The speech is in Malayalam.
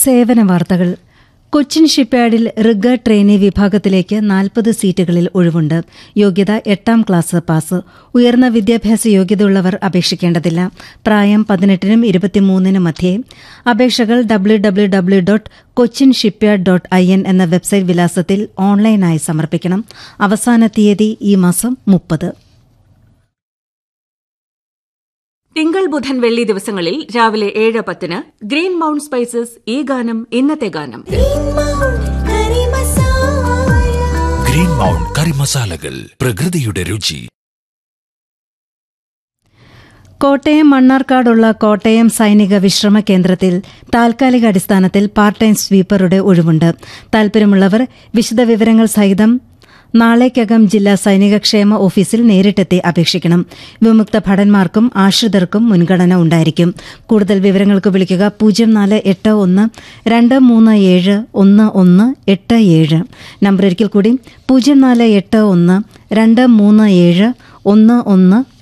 സേവന വാർത്തകൾ കൊച്ചിൻ ഷിപ്പ്യാർഡിൽ റിഗ ട്രെയിനി വിഭാഗത്തിലേക്ക് നാൽപ്പത് സീറ്റുകളിൽ ഒഴിവുണ്ട് യോഗ്യത എട്ടാം ക്ലാസ് പാസ് ഉയർന്ന വിദ്യാഭ്യാസ യോഗ്യതയുള്ളവർ അപേക്ഷിക്കേണ്ടതില്ല പ്രായം പതിനെട്ടിനും ഇരുപത്തിമൂന്നിനും മധ്യേ അപേക്ഷകൾ W W W dot Cochin shipyard dot I N എന്ന വെബ്സൈറ്റ് വിലാസത്തിൽ ഓൺലൈനായി സമർപ്പിക്കണം അവസാന തീയതി ഈ മാസം മുപ്പത് തിങ്കൾ ബുധൻ വെള്ളി ദിവസങ്ങളിൽ രാവിലെ ഏഴ് പത്തിന് ഗ്രീൻ മൗണ്ട് സ്പൈസസ് ഈ ഗാനം ഇന്നത്തെ ഗാനം ഗ്രീൻ മൗണ്ട് കറി മസാലകൾ പ്രകൃതിയുടെ രുചി കോട്ടയം മണ്ണാർക്കാടുള്ള കോട്ടയം സൈനിക വിശ്രമ കേന്ദ്രത്തിൽ താൽക്കാലിക അടിസ്ഥാനത്തിൽ പാർട്ട് ടൈം സ്വീപ്പറുടെ ഒഴിവുണ്ട് താൽപര്യമുള്ളവർ വിശദവിവരങ്ങൾ സഹിതം നാളേക്കകം ജില്ലാ സൈനിക ക്ഷേമ ഓഫീസിൽ നേരിട്ടെത്തി അപേക്ഷിക്കണം വിമുക്ത ഭടന്മാർക്കും ആശ്രിതർക്കും മുൻഗണന ഉണ്ടായിരിക്കും കൂടുതൽ വിവരങ്ങൾക്ക് വിളിക്കുക പൂജ്യം നാല് എട്ട് ഒന്ന് രണ്ട് മൂന്ന് ഏഴ് ഒന്ന് ഒന്ന് എട്ട് ഏഴ് നമ്പർ ഒരിക്കൽ കൂടി പൂജ്യം നാല് എട്ട് ഒന്ന് രണ്ട് മൂന്ന് ഏഴ് ഒന്ന് ഒന്ന്